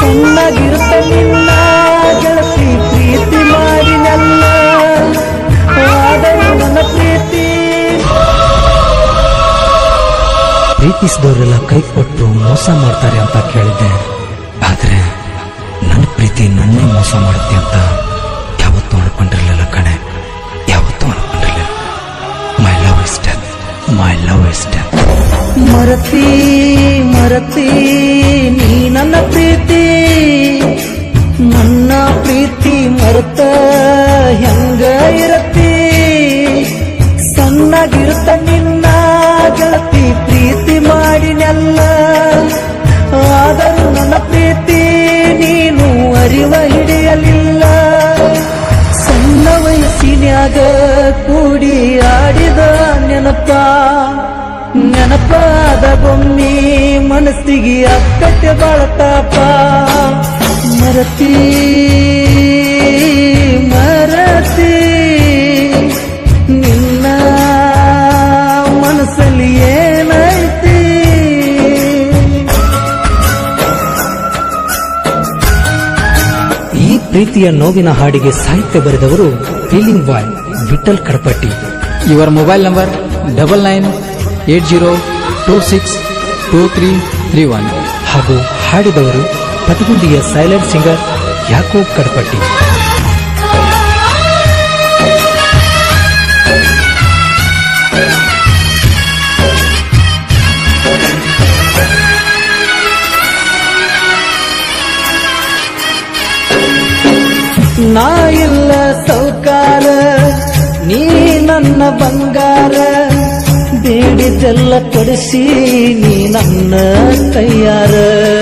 ಸಣ್ಣಗಿರುತ್ತ ನಿನ್ನ ಗೆಳತಿ ಪ್ರೀತಿ ಮಾಡಿನಲ್ಲ ಆದರೂ ನನ್ನ ಪ್ರೀತಿ ಪ್ರೀತಿಸಿದವರೆಲ್ಲ ಕೈ ಕೊಟ್ಟು ಮೋಸ ಮಾಡ್ತಾರೆ ಅಂತ ಕೇಳಿದ್ದೆ ಆದ್ರೆ ನನ್ನ ಪ್ರೀತಿ ನನ್ನೇ ಮೋಸ ಮಾಡುತ್ತೆ ಅಂತ ಯಾವತ್ತೂ ಅನ್ಕೊಂಡಿರ್ಲಿಲ್ಲ ಕಣೆ ಯಾವತ್ತೂ ಅನ್ಕೊಂಡಿರ್ಲಿಲ್ಲ my love is death my love is death ಮರತಿ ಮರತಿ ನೀ ನನ್ನ ಪ್ರೀತಿ ನನ್ನ ಪ್ರೀತಿ ಮರತ ಹೆಂಗ ಇರತಿ ಸಣ್ಣಗಿರುತ್ತ ನಿನ್ನ ಗೆಳತಿ ಪ್ರೀತಿ ಮಾಡಿನೆಲ್ಲ ಆದರೂ ನನ್ನ ಪ್ರೀತಿ ನೀನು ಅರಿವ ಹಿಡಿಯಲಿಲ್ಲ ಸಣ್ಣ ವಯಸ್ಸಿನ್ಯಾಗ ಕೂಡಿ ಆಡಿದ ನೆನಪ ನೆನಪಾದ ಬೊಮ್ಮಿ ಮನಸ್ಸಿಗೆ ಅಕ್ಕಟ್ಟೆ ಬಾಳತಾಪ ಮರತಿ ಮರತಿ ನಿನ್ನ ಮನಸ್ಸಲ್ಲಿ ಏನೈತಿ ಈ ಪ್ರೀತಿಯ ನೋವಿನ ಹಾಡಿಗೆ ಸಾಹಿತ್ಯ ಬರೆದವರು ಫೀಲಿಂಗ್ ಬಾಯ್ ವಿಠಲ್ ಕಡಪಟ್ಟಿ ಇವರ mobile number double nine eight zero two six two three three one ಹಾಗೂ ಹಾಡಿದವರು ಪಟಗುಂಡಿಯ ಸೈಲೆಂಟ್ ಸಿಂಗರ್ ಯಾಕೋಬ್ ಕಡಪಟ್ಟಿ ನಾ ಇಲ್ಲ ಸೌಕಾರ ನೀ ನನ್ನ ಬಂಗಾರ ಬೇಡಿದ್ದೆಲ್ಲ ಕೊಡಿಸಿ ನೀ ನನ್ನ ಕೈಯಾರ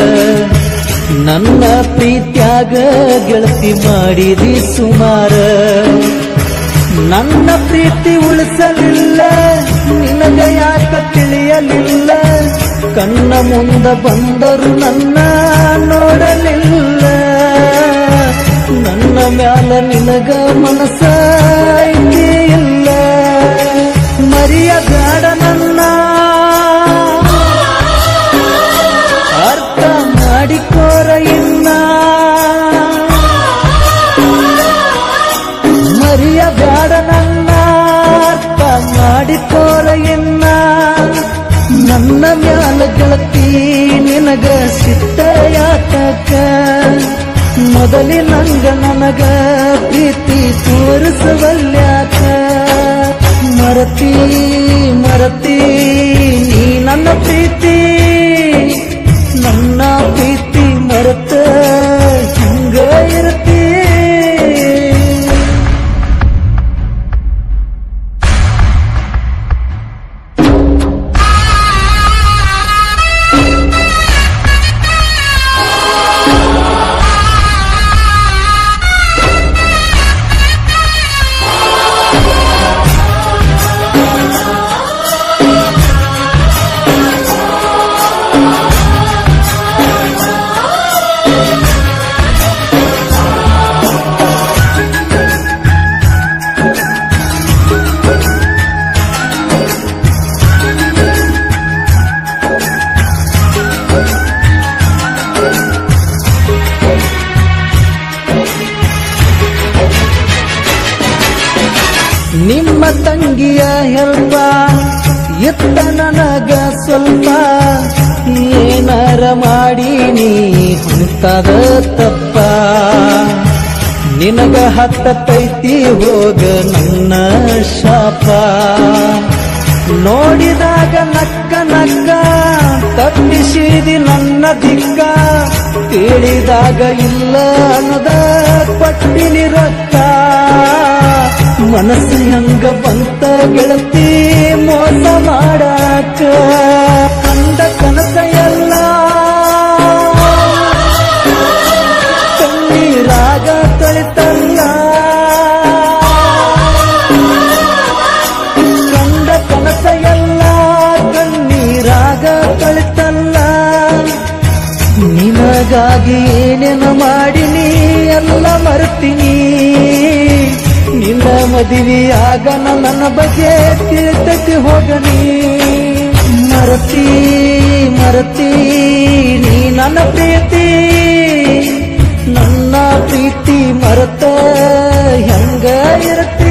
ನನ್ನ ಪ್ರೀತ್ಯಾಗ ಗೆಳತಿ ಮಾಡಿದಿ ಸುಮಾರ ನನ್ನ ಪ್ರೀತಿ ಉಳಿಸಲಿಲ್ಲ ನಿನಗ ಯಾಕ ತಿಳಿಯಲಿಲ್ಲ ಕಣ್ಣ ಮುಂದ ಬಂದರು ನನ್ನ ನೋಡಲಿಲ್ಲ ನನ್ನ ಮ್ಯಾಲ ನಿನಗ ಮನಸ ಐತಿ ಇಲ್ಲ ಮರಿಯ ಬೇಡ ನನ್ನ ಅರ್ಥ ಮಾಡಿಕೋರ ಇನ್ನ ಮರಿಯ ಬೇಡ ನನ್ನ ಅರ್ಥ ಮಾಡಿಕೋರ ಇನ್ನ ನನ್ನ ಮ್ಯಾಲ ಗೆಳತಿ ನಿನಗ ಸಿಟ್ಟ ಯಾತಕ ಮೊದಲಿನಂಗ ನನಗ ಪ್ರೀತಿ ತೋರಿಸವಲ್ಯಾಕ ಮರತಿ ಮರತಿ ನೀ ನನ್ನ ಪ್ರೀತಿ ನನ್ನ ಪ್ರೀತಿ ಮರತ ಹಿಂಗ ಇರತಿ ನಿಮ್ಮ ತಂಗಿಯ ಹೆಲ್ಪ ಎತ್ತ ನನಗ ಸ್ವಲ್ಪ ಏನಾರ ಮಾಡಿ ನೀ ಹುಂತದ ತಪ್ಪ ನಿನಗ ಹತ್ತೈತಿ ಹೋಗ ನನ್ನ ಶಾಪ ನೋಡಿದಾಗ ನಕ್ಕ ನಕ್ಕ ತಪ್ಪಿಸಿದಿ ನನ್ನ ದಿಕ್ಕ ತಿಳಿದಾಗ ಇಲ್ಲ ಅನ್ನದ ಪಟ್ಟಿನಿ ರೊಕ್ಕ ಮನಸ್ಸು ಹಂಗ ಬಂತ ಗೆಳತಿ ಮೋಸ ಮಾಡಾಕ ಕಂಡ ಕನಸ ಎಲ್ಲ ಕಣ್ಣೀರಾಗ ತೊಳಿತಲ್ಲ ಕಂಡ ಕನಸ ಎಲ್ಲ ಕಣ್ಣೀರಾಗ ತೊಳಿತಲ್ಲ ನಿನಗಾಗಿ ಏನೇನು ಮಾಡಿನಿ ಎಲ್ಲ ಮರ್ತೀನಿ ನಿನ್ನ ಮದುವೆಯಾಗ ನನ್ನ ಬಗ್ಗೆ ತಿಳ್ತತಿ ಹೋಗನಿ ಮರತಿ ಮರತಿ ನೀ ನನ್ನ ಪ್ರೀತಿ ಮರತ ಹೆಂಗ ಇರ್ತೀ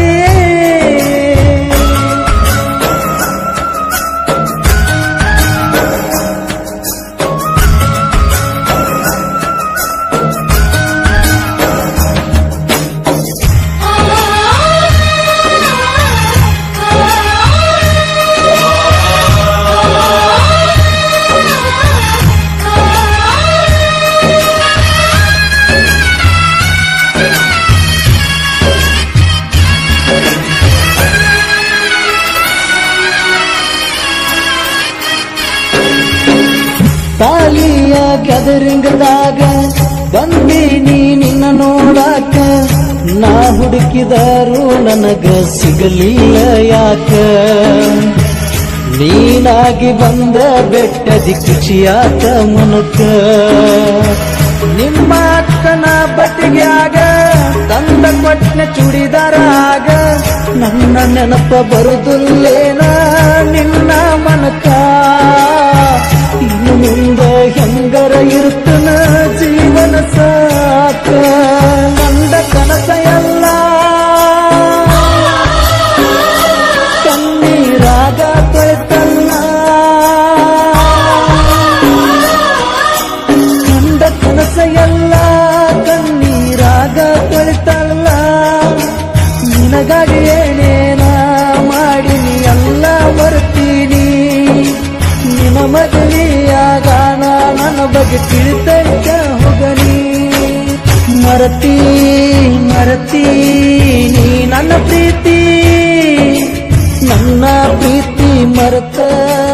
ತಾಲಿಯ ಗ್ಯಾದರಿಂಗದಾಗ ಬಂದೀನಿ ನಿನ್ನ ನೋಡಾಕ ನಾ ಹುಡುಕಿದರು ನನಗ ಸಿಗಲಿಲ್ಲ ಯಾಕ ನೀನಾಗಿ ಬಂದ ಬೆಟ್ಟದಿ ಖುಷಿಯಾತ ಮನಕ ನಿಮ್ಮ ಅಕ್ಕನ ಬಟ್ಟಿಗ್ಯಾಗ ತಂದ ಕೊಟ್ಟನ ಚೂಡಿದಾರಾಗ ನನ್ನ ನೆನಪ ಬರುದಿಲ್ಲೇನ ನಿನ್ನ ಮನಕ ಇನ್ನು ಮುಂದೆ ಹೆಂಗರ ಇರ್ತನ ಜೀವನ ಸಾಕ ನಂದ ಕನಸ ಎಲ್ಲ ಕಣ್ಣೀರಾಗ ತೊಳೆತಲ್ಲ ಕಂಡ ಕನಸ ಎಲ್ಲ ಕಣ್ಣೀರಾಗ ತೊಳೆತಲ್ಲ ನಿನಗಾಗಿ ಏನೇನ ಮಾಡಿನಿ ಎಲ್ಲ ಮರ್ತೀನಿ ನಿನ್ನ ಮಗಲಿಯಾಗಾನ ನನ್ನ ಬಗ್ಗೆ ತಿಳಿತೈತ ಹೋಗನಿ ಮರತಿ ಮರತಿ ನೀ ನನ್ನ ಪ್ರೀತಿ ನನ್ನ ಪ್ರೀತಿ ಮರತ